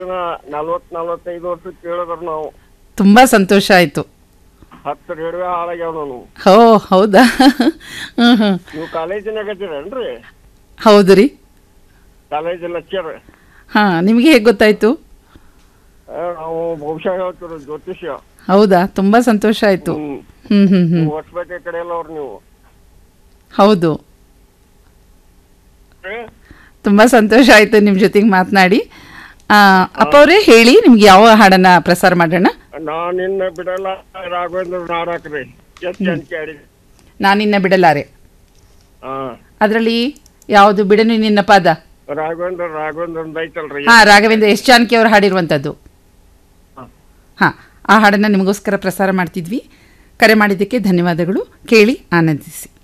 ನಲ್ವತ್ ನಲ್ವತ್ತೈದು ವರ್ಷ ಕೇಳಿದ್ರು ನಾವು ತುಂಬ ಸಂತೋಷ ಆಯಿತು ಹತ್ತು ರೇಡಿಯೋ ಹಾಳಾಗ್ಯಾವ ನಾವು ಹೋ ಹೌದಾ ಹ್ಞೂ ಹ್ಞೂ ನೀವು ಕಾಲೇಜಿನಾಗ ಇದ್ದೀರೇನ್ರಿ ಹೌದು ರೀ ಕಾಲೇಜ್ ಲೆಕ್ಚರ್ ಹಾಂ ನಿಮಗೆ ಹೇಗೆ ಗೊತ್ತಾಯಿತು ನಾವು ಬಹುಶಃ ಹೇಳ್ತೀವಿ ಜ್ಯೋತಿಷ್ಯ ಹೌದಾ ತುಂಬ ಸಂತೋಷ ಆಯಿತು ಹ್ಮ್ ಹ್ಞೂ ಹ್ಞೂ ಹ್ಞೂ ಹೊಸಪೇಟೆ ಕಡೆ ಎಲ್ಲ ಅವ್ರು ನೀವು ಹೌದು ಏ? ತುಂಬ ಸಂತೋಷ ಆಯಿತು ನಿಮ್ಮ ಜೊತೆಗೆ ಮಾತನಾಡಿ ಅಪ್ಪ ಅವರೇ ಹೇಳಿ ನಿಮ್ಗೆ ಯಾವ ಹಾಡನ್ನು ಪ್ರಸಾರ ಮಾಡೋಣ ನಾನಿನ್ನ ಬಿಡಲ್ಲ ರಾಘವೇಂದ್ರ ನಾಡಕ್ರಿ ಎಸ್ ಜಾನಕಿ ನಾನಿನ್ನ ಬಿಡಲಾರೆ ಹಾ ಅದರಲ್ಲಿ ಯಾವುದು ಬಿಡನು ನಿನ್ನ ಪಾದ ರಾಘವೇಂದ್ರ ರಾಘವೇಂದ್ರ ಐತಲ್ರಿ ಹಾಂ ರಾಘವೇಂದ್ರ ಎಸ್ ಜಾನಕಿ ಅವರು ಹಾಡಿರುವಂಥದ್ದು ಹಾ. ಹಾಂ ಆ ಹಾಡನ್ನು ನಿಮಗೋಸ್ಕರ ಪ್ರಸಾರ ಮಾಡ್ತಿದ್ವಿ ಕರೆ ಮಾಡಿದ್ದಕ್ಕೆ ಧನ್ಯವಾದಗಳು ಕೇಳಿ ಆನಂದಿಸಿ